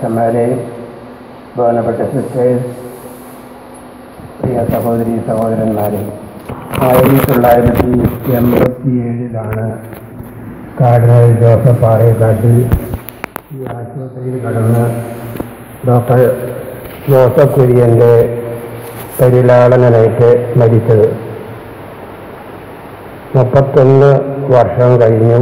അച്ഛന്മാരെ ബഹുമാനപ്പെട്ട സിസ്റ്റേഴ്സ് പ്രിയ സഹോദരി സഹോദരന്മാരെ ആയിരത്തി തൊള്ളായിരത്തി എൺപത്തിയേഴിലാണ് കാർഡിനൽ ജോസഫ് പാറേക്കാട്ടിൽ ഈ ആശുപത്രിയിൽ കടന്ന് ഡോക്ടർ ജോസഫ് കുര്യൻ്റെ പരിലാളനമേറ്റ് മരിച്ചത് മുപ്പത്തൊന്ന് വർഷം കഴിഞ്ഞു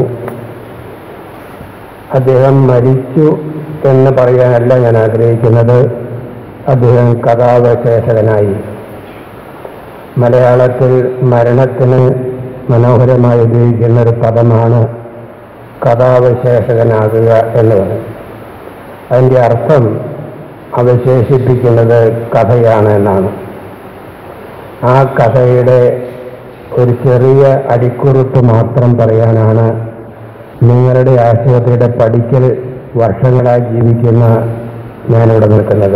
അദ്ദേഹം മരിച്ചു എന്ന് പറയാനല്ല ഞാൻ ആഗ്രഹിക്കുന്നത് അദ്ദേഹം കഥാവശേഷകനായി മലയാളത്തിൽ മരണത്തിന് മനോഹരമായി ഉപയോഗിക്കുന്ന ഒരു പദമാണ് കഥാവശേഷകനാകുക എന്നുള്ളത് അതിൻ്റെ അർത്ഥം അവശേഷിപ്പിക്കുന്നത് കഥയാണ് എന്നാണ് ആ കഥയുടെ ഒരു ചെറിയ അടിക്കുറിപ്പ് മാത്രം പറയാനാണ് നിങ്ങളുടെ ആശുപത്രിയുടെ പഠിക്കൽ വർഷങ്ങളായി ജീവിക്കുന്ന ഞാനിവിടെ നിൽക്കുന്നത്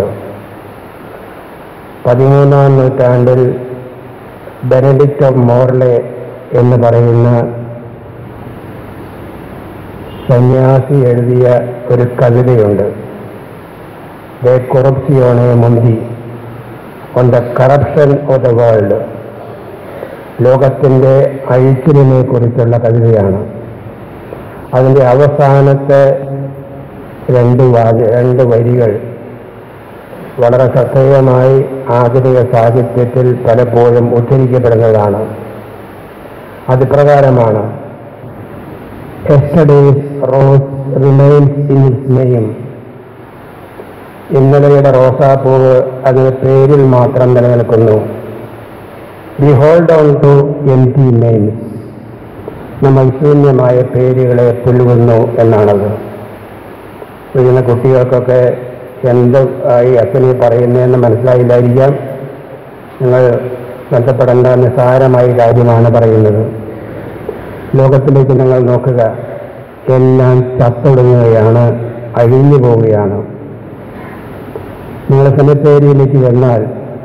പതിമൂന്നാം നൂറ്റാണ്ടിൽ ബെനഡിക്റ്റ് ഓഫ് മോർലെ എന്ന് പറയുന്ന സന്യാസി എഴുതിയ ഒരു കവിതയുണ്ട് ദ കൊറപ്സിയോണെ മുന്തി on the corruption of the world ലോകത്തിൻ്റെ അഴിച്ചിലിനെ കുറിച്ചുള്ള കവിതയാണ് അതിൻ്റെ അവസാനത്തെ രണ്ട് വാച രണ്ട് വരികൾ വളരെ ശ്രദ്ധേയമായി ആധുനിക സാഹിത്യത്തിൽ പലപ്പോഴും ഉദ്ധരിക്കപ്പെടുന്നതാണ് അത് പ്രകാരമാണ് എസ്റ്റഡേസ് rose remains in his name ഇന്നലെയുടെ റോസാപ്പൂവ് അത് പേരിൽ മാത്രം നിലനിൽക്കുന്നു we hold on to empty names നമ്മൾ ശൂന്യമായ പേരുകളെ പുല്ലുകുന്നു എന്നാണത് ചെയ്യുന്ന കുട്ടികൾക്കൊക്കെ എന്ത് ഈ അച്ഛനെ പറയുന്നതെന്ന് മനസ്സിലായില്ലായിരിക്കാം നിങ്ങൾ ബന്ധപ്പെടേണ്ട നിസ്സാരമായ കാര്യമാണ് പറയുന്നത് ലോകത്തിലേക്ക് നിങ്ങൾ നോക്കുക എല്ലാം ചത്തൊടുങ്ങുകയാണ് അഴിഞ്ഞു പോവുകയാണ് നിങ്ങൾ സെമിത്തേരിയിലേക്ക് ചെന്നാൽ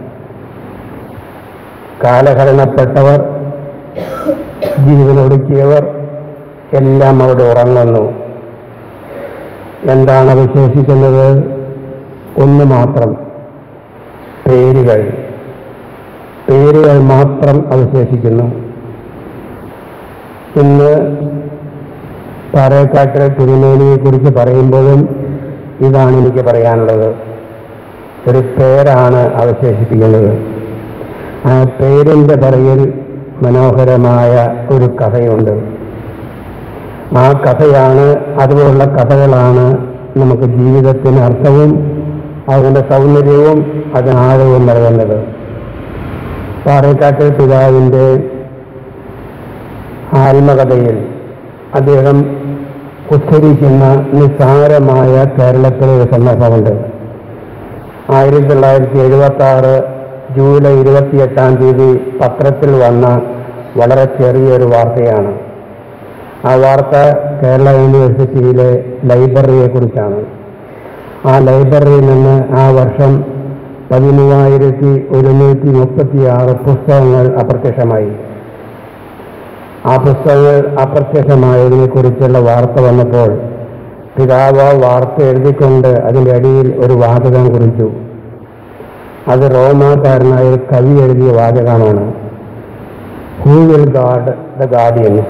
കാലഹരണപ്പെട്ടവർ ജീവനൊടുക്കിയവർ എല്ലാം അവിടെ ഉറങ്ങുന്നു എന്താണ് അവശേഷിക്കുന്നത് ഒന്ന് മാത്രം പേരുകൾ പേരുകൾ മാത്രം അവശേഷിക്കുന്നു ഇന്ന് പാറേക്കാട്ടിലെ തിരുമേനിയെ കുറിച്ച് പറയുമ്പോഴും ഇതാണ് എനിക്ക് പറയാനുള്ളത് ഒരു പേരാണ് അവശേഷിപ്പിക്കുന്നത് ആ പേരിൻ്റെ പറയിൽ മനോഹരമായ ഒരു കഥയുണ്ട് ആ കഥയാണ് അതുപോലുള്ള കഥകളാണ് നമുക്ക് ജീവിതത്തിന് അർത്ഥവും അതിൻ്റെ സൗന്ദര്യവും അതിനാഴവും നൽകുന്നത് പാറേക്കാട്ട് പിതാവിൻ്റെ ആത്മകഥയിൽ അദ്ദേഹം ഉദ്ധരിക്കുന്ന നിസ്സാരമായ കേരളത്തിലെ ഒരു സന്ദർഭമുണ്ട് ആയിരത്തി തൊള്ളായിരത്തി എഴുപത്തി ആറ് ജൂലൈ ഇരുപത്തിയെട്ടാം തീയതി പത്രത്തിൽ വന്ന വളരെ ചെറിയൊരു വാർത്തയാണ് ആ വാർത്ത കേരള യൂണിവേഴ്സിറ്റിയിലെ ലൈബ്രറിയെ കുറിച്ചാണ് ആ ലൈബ്രറിയിൽ നിന്ന് ആ വർഷം പതിമൂവായിരത്തി ഒരുന്നൂറ്റി മുപ്പത്തിയാറ് പുസ്തകങ്ങൾ അപ്രത്യക്ഷമായി ആ പുസ്തകങ്ങൾ അപ്രത്യക്ഷമായതിനെ കുറിച്ചുള്ള വാർത്ത വന്നപ്പോൾ പിതാവ് വാർത്ത എഴുതിക്കൊണ്ട് അതിൻ്റെ അടിയിൽ ഒരു വാചകം കുറിച്ചു അത് റോമാക്കാരനായ ഒരു കവി എഴുതിയ വാചകമാണ് who will guard the guardians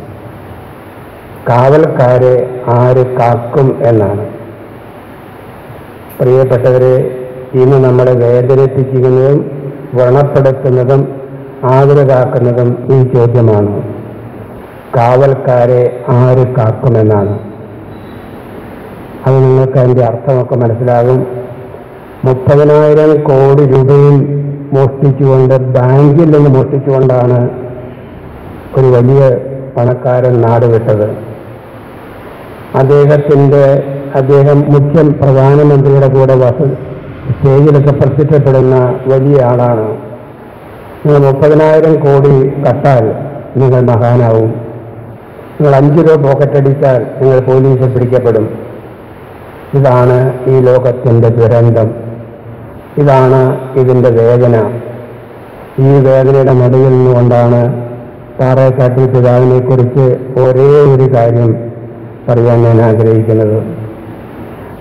കാവൽക്കാരെ ആര് കാക്കും എന്നാണ് പ്രിയപ്പെട്ടവരെ ഇന്ന് നമ്മളെ വേദനിപ്പിക്കുന്നതും വ്രണപ്പെടുത്തുന്നതും ആകുലതാക്കുന്നതും ഈ ചോദ്യമാണ് കാവൽക്കാരെ ആര് കാക്കുമെന്നാണ് അത് നിങ്ങൾക്ക് അതിൻ്റെ അർത്ഥമൊക്കെ മനസ്സിലാകും മുപ്പതിനായിരം കോടി രൂപയും മോഷ്ടിച്ചുകൊണ്ട് ബാങ്കിൽ നിന്ന് മോഷ്ടിച്ചുകൊണ്ടാണ് ഒരു വലിയ പണക്കാരൻ നാടുവിട്ടത് അദ്ദേഹത്തിൻ്റെ അദ്ദേഹം മുഖ്യം പ്രധാനമന്ത്രിയുടെ കൂടെ വസ സ്റ്റേജിലൊക്കെ പ്രത്യക്ഷപ്പെടുന്ന വലിയ ആളാണ് നിങ്ങൾ മുപ്പതിനായിരം കോടി കട്ടാൽ നിങ്ങൾ മഹാനാവും നിങ്ങൾ അഞ്ച് രൂപ പോക്കറ്റടിച്ചാൽ നിങ്ങൾ പോലീസിൽ പിടിക്കപ്പെടും ഇതാണ് ഈ ലോകത്തിൻ്റെ ദുരന്തം ഇതാണ് ഇതിൻ്റെ വേദന ഈ വേദനയുടെ നടുവിൽ നിന്നുകൊണ്ടാണ് പാറേക്കാട്ടിൽ പിതാവിനെ കുറിച്ച് ഒരേ ഒരു കാര്യം പറയാൻ ഞാൻ ആഗ്രഹിക്കുന്നത്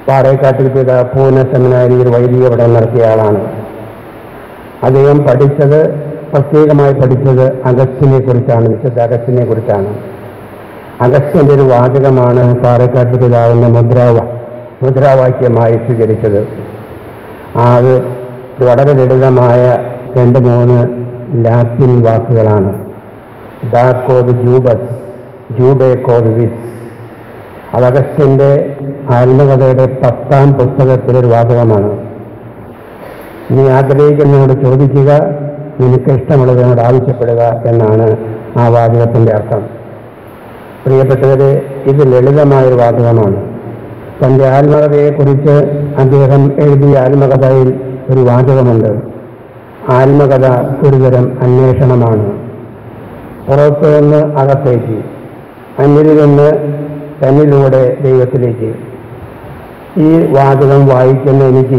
പാറേക്കാട്ടിൽ ചെയ്ത പൂന സെമിനാരിയിൽ വൈദിക പഠനം നടത്തിയ ആളാണ് അദ്ദേഹം പഠിച്ചത് പ്രത്യേകമായി പഠിച്ചത് അഗസ്റ്റിനെ കുറിച്ചാണ് വിശുദ്ധ അഗസ്റ്റിനെ കുറിച്ചാണ് അഗസ്റ്റിന്റെ ഒരു വാചകമാണ് പാറേക്കാട്ട് പിതാവിന്റെ മുദ്രാവ മുദ്രാവാക്യമായി സ്വീകരിച്ചത് ആ അത് വളരെ ലളിതമായ രണ്ട് മൂന്ന് ലാറ്റിൻ വാക്കുകളാണ് ഡാക്കോത് ജൂബസ് ജൂബേ കോത് വിസ് അത് അഗസ്റ്റിന്റെ ആത്മകഥയുടെ പത്താം പുസ്തകത്തിലൊരു വാചകമാണ് നീ ആഗ്രഹിക്കുന്നതിനോട് ചോദിക്കുക നിനക്ക് ഇഷ്ടമുള്ളതിനോട് ആവശ്യപ്പെടുക എന്നാണ് ആ വാചകത്തിന്റെ അർത്ഥം പ്രിയപ്പെട്ടവരെ ഇത് ലളിതമായൊരു വാചകമാണ് തന്റെ ആത്മകഥയെക്കുറിച്ച് അദ്ദേഹം എഴുതിയ ആത്മകഥയിൽ ഒരു വാചകമുണ്ട് ആത്മകഥ ഒരുതരം അന്വേഷണമാണ് പുറത്തു നിന്ന് അകത്തേക്ക് അന്യരിൽ നിന്ന് തന്നിലൂടെ ദൈവത്തിലേക്ക് ഈ വാചകം വായിക്കുന്ന എനിക്ക്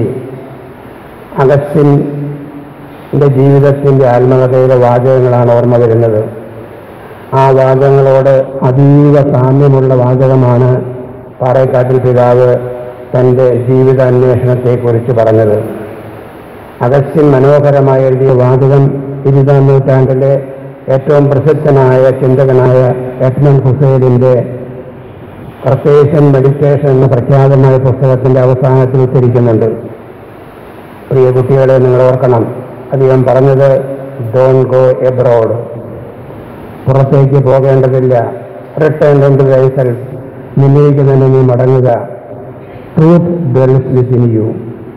അഗസ്റ്റിൻ്റെ ജീവിതത്തിൻ്റെ ആത്മകഥയിലെ വാചകങ്ങളാണ് ഓർമ്മ വരുന്നത് ആ വാചകങ്ങളോട് അതീവ സാമ്യമുള്ള വാചകമാണ് പാറേക്കാട്ടിൽ പിതാവ് തൻ്റെ ജീവിത അന്വേഷണത്തെക്കുറിച്ച് പറഞ്ഞത് അഗസ്റ്റിൻ മനോഹരമായി എഴുതിയ വാചകം ഇരുപതാം നൂറ്റാണ്ടിലെ ഏറ്റവും പ്രസിദ്ധനായ ചിന്തകനായ എഡ്മൺ ഹുസൈലിൻ്റെ പ്രത്യേഷൻ മെഡിറ്റേഷൻ എന്ന പ്രഖ്യാതമായ പുസ്തകത്തിന്റെ അവസാനത്തിൽ ഉദ്ധരിക്കുന്നുണ്ട് പ്രിയ കുട്ടികളെ നിങ്ങൾ ഓർക്കണം അദ്ദേഹം പറഞ്ഞത് ഡോൺ ഗോ എബ്രോഡ് പുറത്തേക്ക് പോകേണ്ടതില്ല റിട്ടേൺ ടു ദൈസെൽഫ് നിന്നിലേക്ക് തന്നെ നീ മടങ്ങുക ട്രൂത്ത് ഡെൽസ് വിത്തിൻ യു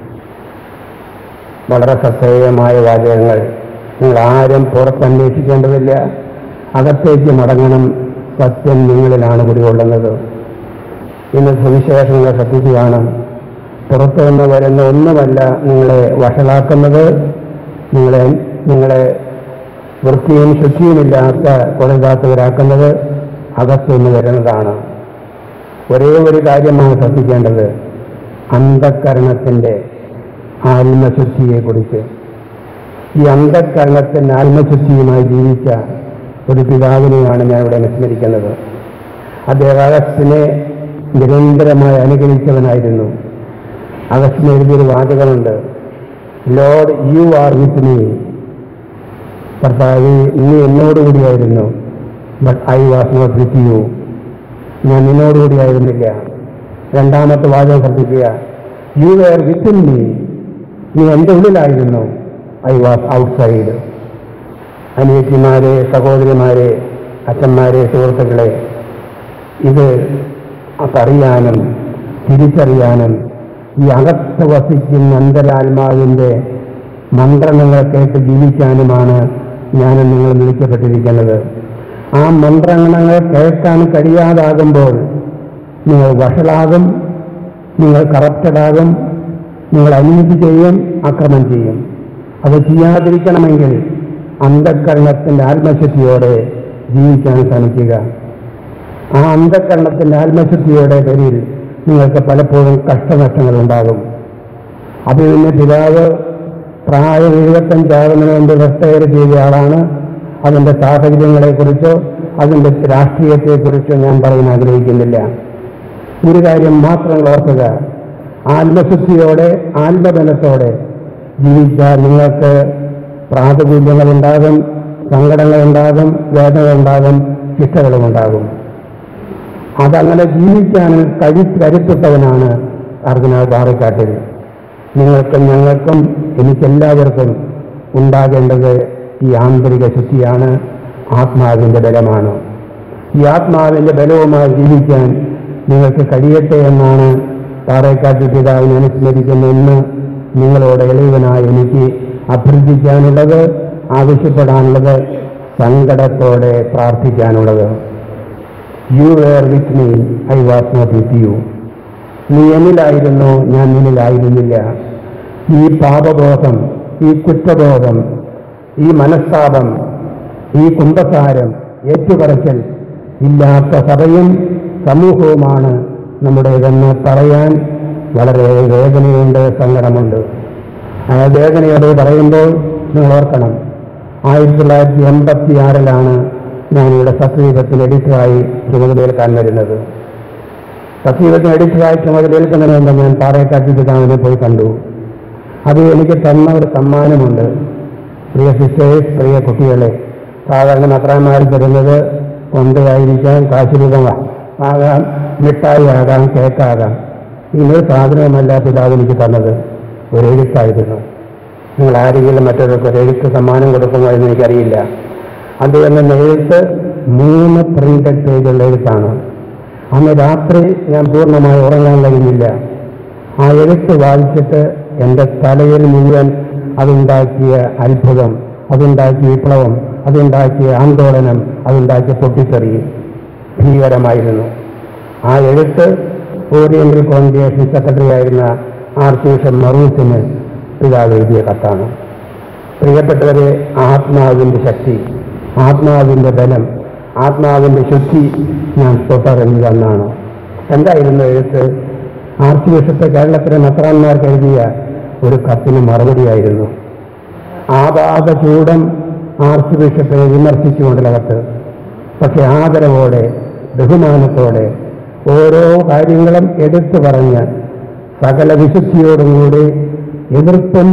വളരെ ശ്രദ്ധേയമായ വാചകങ്ങൾ നിങ്ങൾ ആരും പുറത്തന്വേഷിക്കേണ്ടതില്ല അകത്തേക്ക് മടങ്ങണം സത്യം നിങ്ങളിലാണ് കുടികൊള്ളുന്നത് ഇന്ന് സുവിശേഷങ്ങളെ ശ്രദ്ധിക്കുകയാണ് പുറത്തു നിന്ന് വരുന്ന ഒന്നുമല്ല നിങ്ങളെ വഷളാക്കുന്നത് നിങ്ങളെ നിങ്ങളെ വൃത്തിയും ശുദ്ധിയുമില്ലാത്ത കൊലതാത്തവരാക്കുന്നത് അകത്തുനിന്ന് വരുന്നതാണ് ഒരേ ഒരു കാര്യമാണ് ശ്രദ്ധിക്കേണ്ടത് അന്ധക്കരണത്തിൻ്റെ ആത്മശുദ്ധിയെക്കുറിച്ച് ഈ അന്ധക്കരണത്തിൻ്റെ ആത്മശുദ്ധിയുമായി ജീവിച്ച ഒരു പിതാവിനെയാണ് ഞാൻ ഇവിടെ അനുസ്മരിക്കുന്നത് അദ്ദേഹം അഗസ്റ്റിനെ നിരന്തരമായി അനുകരിച്ചവനായിരുന്നു അഗസ്റ്റിന് എഴുതിയൊരു വാചകമുണ്ട് Lord you are with me കർത്താവ് നീ എന്നോടുകൂടിയായിരുന്നു but I was not with you ഞാൻ നിന്നോടുകൂടിയായിരുന്നില്ല രണ്ടാമത്തെ വാചകം ശ്രദ്ധിക്കുക യു വെയർ വിത്ത് മീ നീ എൻ്റെ ഉള്ളിലായിരുന്നു ഐ വാസ് ഔട്ട്സൈഡ് അനിയത്തിമാരെ സഹോദരിമാരെ അച്ഛന്മാരെ സുഹൃത്തുക്കളെ ഇത് അതറിയാനും തിരിച്ചറിയാനും ഈ അകത്ത് വസിക്കുന്ന അന്തരാത്മാവിൻ്റെ മന്ത്രണങ്ങൾ കേട്ട് ജീവിക്കാനുമാണ് ഞാൻ നിങ്ങൾ വിളിക്കപ്പെട്ടിരിക്കുന്നത് ആ മന്ത്രണങ്ങൾ കേൾക്കാൻ കഴിയാതാകുമ്പോൾ നിങ്ങൾ വഷളാകും നിങ്ങൾ കറപ്റ്റഡാകും നിങ്ങൾ അനീതി ചെയ്യും അക്രമം ചെയ്യും അത് ചെയ്യാതിരിക്കണമെങ്കിൽ അന്ധക്കരണത്തിൻ്റെ ആത്മശക്തിയോടെ ജീവിക്കാൻ ശ്രമിക്കുക ആ അന്ധക്കരണത്തിൻ്റെ ആത്മശുദ്ധിയുടെ പേരിൽ നിങ്ങൾക്ക് പലപ്പോഴും കഷ്ടനഷ്ടങ്ങൾ ഉണ്ടാകും അത് പിന്നെ പിതാവ് പ്രായം എഴുപത്തഞ്ചാകുന്നതിന് മുമ്പ് റിട്ടയർ ചെയ്ത ആളാണ് അതിൻ്റെ സാഹചര്യങ്ങളെക്കുറിച്ചോ അതിൻ്റെ രാഷ്ട്രീയത്തെക്കുറിച്ചോ ഞാൻ പറയാൻ ആഗ്രഹിക്കുന്നില്ല ഒരു കാര്യം മാത്രം ഓർക്കുക ആത്മശുദ്ധിയോടെ ആത്മബലത്തോടെ ജീവിച്ചാൽ നിങ്ങൾക്ക് പ്രാതകൂല്യങ്ങളുണ്ടാകും സങ്കടങ്ങളുണ്ടാകും വേദനകളുണ്ടാകും ശിക്ഷകളുമുണ്ടാകും അതങ്ങനെ ജീവിക്കാൻ കഴി കരുത്തുട്ടവനാണ് അർജുന പാറക്കാട്ടിൽ നിങ്ങൾക്കും ഞങ്ങൾക്കും എനിക്കെല്ലാവർക്കും ഉണ്ടാകേണ്ടത് ഈ ആന്തരിക ശുദ്ധിയാണ് ആത്മാവിൻ്റെ ബലമാണ് ഈ ആത്മാവിൻ്റെ ബലവുമായി ജീവിക്കാൻ നിങ്ങൾക്ക് കഴിയട്ടെ എന്നാണ് പാറേക്കാട്ട് പിതാവിനെ അനുസ്മരിക്കുന്ന ഇന്ന് നിങ്ങളോട് എളിവനായി എനിക്ക് അഭ്യർത്ഥിക്കാനുള്ളത് ആവശ്യപ്പെടാനുള്ളത് സങ്കടത്തോടെ പ്രാർത്ഥിക്കാനുള്ളത് you were with me I was not with you നീ എന്നിലായിരുന്നു ഞാൻ നിന്നിലായിരുന്നില്ല ഈ പാപബോധം ഈ കുറ്റബോധം ഈ മനസ്താപം ഈ കുംഭസാരം ഏറ്റുപറച്ചൽ ഇല്ലാത്ത സഭയും സമൂഹവുമാണ് നമ്മുടേതെന്ന് പറയാൻ വളരെ വേദനയുണ്ട് സങ്കടമുണ്ട് ആ വേദനയോട് പറയുമ്പോൾ നിങ്ങൾ ഓർക്കണം ആയിരത്തി തൊള്ളായിരത്തി എൺപത്തി ആറിലാണ് ഞാനിവിടെ സത്യയുഗത്തിൽ എഡിറ്ററായി ചുമതലയേൽക്കാൻ വരുന്നത് സജീവത്തിന് എടുത്തയാഴ്ച മുതൽ ഏൽക്കുന്നതിന് മുമ്പ് ഞാൻ പാറയക്കാട്ടിൽ പിതാവിനെ പോയി കണ്ടു അത് എനിക്ക് തന്ന ഒരു സമ്മാനമുണ്ട് പ്രിയ സിസ്റ്റേഴ്സ് പ്രിയ കുട്ടികളെ സാധാരണ മക്രാന്മാർ തരുന്നത് കൊന്തയായിരിക്കാം കാശുരൂപം ആകാം മിഠായി ആകാം കേക്കാകാം ഇങ്ങനെ സാധനമല്ല പിതാവ് എനിക്ക് തന്നത് ഒരു എഴുത്തായിരുന്നു നിങ്ങൾ ആരെങ്കിലും മറ്റൊരാൾക്ക് ഒരു എഴുത്ത് സമ്മാനം കൊടുക്കുമോ എന്ന് എനിക്കറിയില്ല അത് എന്ന എഴുത്ത് മൂന്ന് പ്രിന്റഡ് പേജുള്ള എഴുത്താണ് അന്ന് രാത്രി ഞാൻ പൂർണ്ണമായി ഉറങ്ങാൻ കഴിഞ്ഞില്ല ആ എഴുത്ത് വായിച്ചിട്ട് എൻ്റെ തലയിൽ മുഴുവൻ അതുണ്ടാക്കിയ അത്ഭുതം അതുണ്ടാക്കിയ വിപ്ലവം അതുണ്ടാക്കിയ ആന്തോളനം അതുണ്ടാക്കിയ പൊട്ടിത്തെറി ഭീകരമായിരുന്നു ആ എഴുത്ത് ഓറിയന്റൽ കോൺഗ്രേഷൻ സെക്രട്ടറി ആയിരുന്ന ആർച്ച് ബിഷപ്പ് മറൂസിന് പിതാവ് എഴുതിയ കത്താണ് പ്രിയപ്പെട്ടവരെ ആത്മാവിൻ്റെ ശക്തി ആത്മാവിൻ്റെ ബലം ആത്മാവിൻ്റെ ശുദ്ധി ഞാൻ തൊട്ടറിഞ്ഞതെന്നാണ് എന്തായിരുന്നു എഴുത്ത് ആർച്ച് ബിഷപ്പ് കേരളത്തിലെ മെത്രാന്മാർക്ക് എഴുതിയ ഒരു കത്തിന് മറുപടിയായിരുന്നു ആപാത ചൂടം ആർച്ച് ബിഷപ്പിനെ വിമർശിച്ചുകൊണ്ടുള്ള കത്ത് പക്ഷെ ആദരവോടെ ബഹുമാനത്തോടെ ഓരോ കാര്യങ്ങളും എടുത്തു പറഞ്ഞ് സകല വിശുദ്ധിയോടും കൂടി എതിർപ്പും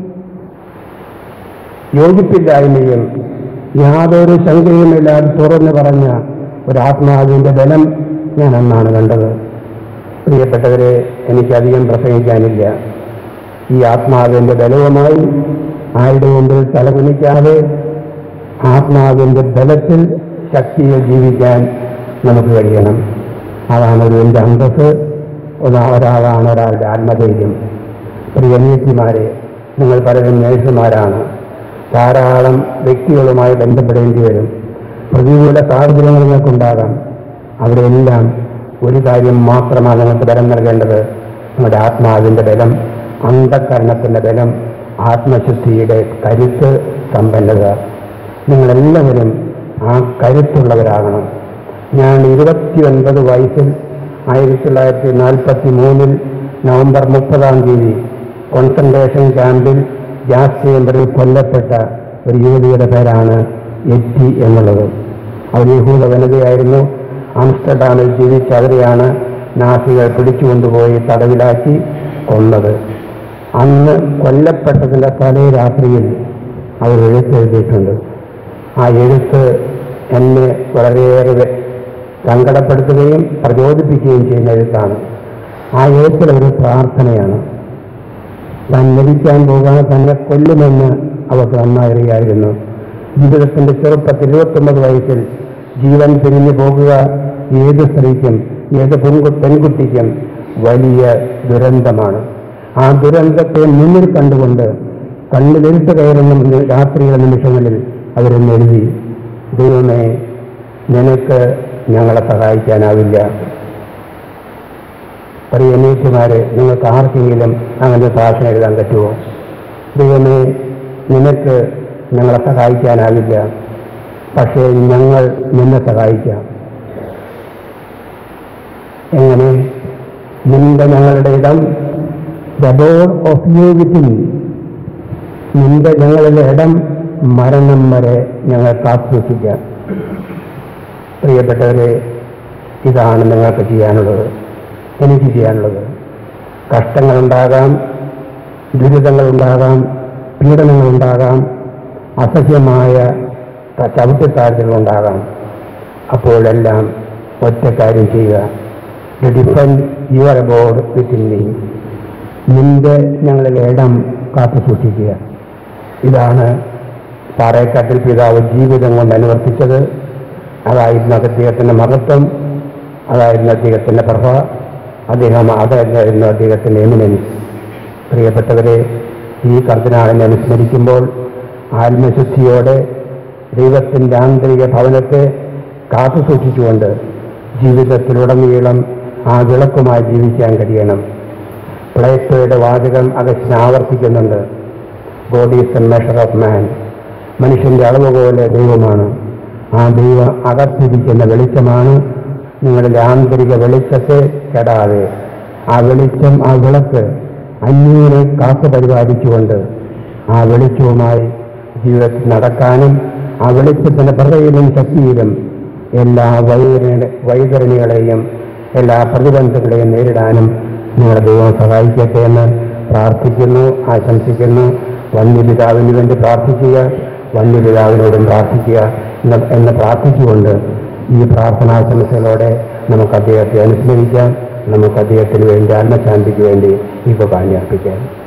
യോജിപ്പില്ലായ്മയും യാതൊരു ശങ്കയുമില്ലാതെ തുറന്നു പറഞ്ഞ ഒരാത്മാവിൻ്റെ ബലം ഞാൻ അന്നാണ് കണ്ടത് പ്രിയപ്പെട്ടവരെ എനിക്കധികം പ്രസംഗിക്കാനില്ല ഈ ആത്മാവിൻ്റെ ബലവുമായി ആരുടെ മുമ്പിൽ തലകുനിക്കാതെ ആത്മാവിൻ്റെ ബലത്തിൽ ശക്തിയിൽ ജീവിക്കാൻ നമുക്ക് കഴിയണം അതാണ് ഒരു എൻ്റെ അന്തസ് ഒന്ന് ഒരാളാണ് ഒരാളുടെ ആത്മധൈര്യം പ്രിയ നീതിമാരെ നിങ്ങൾ പലരും നേഴ്സുമാരാണ് ധാരാളം വ്യക്തികളുമായി ബന്ധപ്പെടേണ്ടി വരും പ്രതികൂല സാഹചര്യങ്ങൾ നിങ്ങൾക്കുണ്ടാകാം അവിടെയെല്ലാം ഒരു കാര്യം മാത്രമാണ് നിങ്ങൾക്ക് ബലം നൽകേണ്ടത് നിങ്ങളുടെ ആത്മാവിൻ്റെ ബലം അന്ധകരണത്തിൻ്റെ ബലം ആത്മശുദ്ധിയുടെ കരുത്ത് സമ്പന്നത നിങ്ങളെല്ലാവരും ആ കരുത്തുള്ളവരാകണം ഞാൻ ഇരുപത്തിയൊൻപത് വയസ്സിൽ ആയിരത്തി തൊള്ളായിരത്തി നാൽപ്പത്തി മൂന്നിൽ നവംബർ മുപ്പതാം തീയതി കോൺസെൻട്രേഷൻ ക്യാമ്പിൽ ഗ്യാസ് ചേമ്പറിൽ കൊല്ലപ്പെട്ട ഒരു യുവതിയുടെ പേരാണ് എറ്റി എന്നുള്ളത് അവർ യഹൂദ വനിതയായിരുന്നു ആംസ്റ്റർഡാമിൽ ജീവിച്ച അവരെയാണ് നാസികൾ പിടിച്ചുകൊണ്ടുപോയി തടവിലാക്കി കൊന്നത് അന്ന് കൊല്ലപ്പെട്ടതിൻ്റെ തലേ രാത്രിയിൽ അവർ എഴുത്തെഴുതിയിട്ടുണ്ട് ആ എഴുത്ത് എന്നെ വളരെയേറെ സങ്കടപ്പെടുത്തുകയും പ്രചോദിപ്പിക്കുകയും ചെയ്യുന്ന എഴുത്താണ് ആ എഴുത്തിലൊരു പ്രാർത്ഥനയാണ് താൻ മരിക്കാൻ പോകാതെ തന്നെ കൊല്ലുമെന്ന് അവർക്ക് നന്നായിരിയായിരുന്നു ജീവിതത്തിന്റെ ചെറുപ്പത്തിൽ ഇരുപത്തൊമ്പത് വയസ്സിൽ ജീവൻ പിരിഞ്ഞു പോകുക ഏത് സ്ത്രീക്കും ഏത് പെൺകു പെൺകുട്ടിക്കും വലിയ ദുരന്തമാണ് ആ ദുരന്തത്തെ മുന്നിൽ കണ്ടുകൊണ്ട് കണ്ണിലെഴുത്ത് കയറുന്ന നി- രാത്രിയുടെ നിമിഷങ്ങളിൽ അവരെന്ന് എഴുതി ദൈവമേ നിനക്ക് ഞങ്ങളെ സഹായിക്കാനാവില്ല പ്രിയ നീറ്റുമാരെ നിങ്ങൾക്ക് ആർക്കെങ്കിലും അങ്ങനെ ഭാഷ എഴുതാൻ പറ്റുമോ ദൈവമേ നിനക്ക് ഞങ്ങളെ സഹായിക്കാനാവില്ല പക്ഷേ ഞങ്ങൾ നിന്നെ സഹായിക്കാം എങ്ങനെ നിന്റെ ഞങ്ങളുടെ ഇടം the board of you within നിന്റെ ഞങ്ങളുടെ ഇടം മരണം വരെ ഞങ്ങൾ കാത്തുസൂക്ഷിക്കാം പ്രിയപ്പെട്ടവരെ ഇതാണ് നിങ്ങൾക്ക് ചെയ്യാനുള്ളത് എനിക്ക് ചെയ്യാനുള്ളത് കഷ്ടങ്ങളുണ്ടാകാം ദുരിതങ്ങളുണ്ടാകാം പീഡനങ്ങളുണ്ടാകാം അസഹ്യമായ ത- ചവിട്ടിത്താഴ്ചകളുണ്ടാകാം അപ്പോഴെല്ലാം ഒറ്റ കാര്യം ചെയ്യുക defend your abode within me നിന്റെ ഞങ്ങളുടെ ഇടം കാത്തു സൂക്ഷിക്കുക ഇതാണ് പാറേക്കാട്ടിൽ പിതാവ് ജീവിതം കൊണ്ട് അനുവർത്തിച്ചത് അതായിരുന്നു അദ്ദേഹത്തിൻ്റെ മഹത്വം അതായിരുന്നു അദ്ദേഹത്തിൻ്റെ പ്രഭ അദ്ദേഹം അതായിരുന്നു അദ്ദേഹത്തിൻ്റെ എമിനൻസ് പ്രിയപ്പെട്ടവരെ ഈ കർദിനാളിനെ അനുസ്മരിക്കുമ്പോൾ ആത്മശുദ്ധിയോടെ ദൈവത്തിൻ്റെ ആന്തരിക ഭവനത്തെ കാത്തു സൂക്ഷിച്ചുകൊണ്ട് ജീവിതത്തിലുടനീളം ആ വിളക്കുമായി ജീവിക്കാൻ കഴിയണം പ്ലേറ്റോയുടെ വാചകം അകസ്റ്റിന് ആവർത്തിക്കുന്നുണ്ട് God is a measure of man മനുഷ്യന്റെ അളവുപോലെ ദൈവമാണ് ആ ദൈവം അകത്തിരിക്കുന്ന വെളിച്ചമാണ് നിങ്ങളുടെ ആന്തരിക വെളിച്ചത്തെ കെടാതെ ആ വെളിച്ചം ആ വിളക്ക് അന്യനെ കാത്തു പരിപാലിച്ചുകൊണ്ട് ആ വെളിച്ചവുമായി ജീവിതത്തിൽ നടക്കാനും ആ വെളിച്ചത്തിന്റെ പ്രതയിലും ശക്തിയിലും എല്ലാ വൈതരണി വൈതരണികളെയും എല്ലാ പ്രതിബന്ധങ്ങളെയും നേരിടാനും നിങ്ങളുടെ ദൈവം സഹായിക്കട്ടെ എന്ന് പ്രാർത്ഥിക്കുന്നു ആശംസിക്കുന്നു വന്യപിതാവിന് വേണ്ടി പ്രാർത്ഥിക്കുക വന്യപിതാവിനോടും പ്രാർത്ഥിക്കുക എന്ന് എന്ന് പ്രാർത്ഥിച്ചുകൊണ്ട് ഈ പ്രാർത്ഥനാശംസകളോടെ നമുക്ക് അദ്ദേഹത്തെ അനുസ്മരിക്കാം നമുക്ക് അദ്ദേഹത്തിന് വേണ്ടി ആത്മശാന്തിക്ക് വേണ്ടി ഈ കുർബാന അർപ്പിക്കാം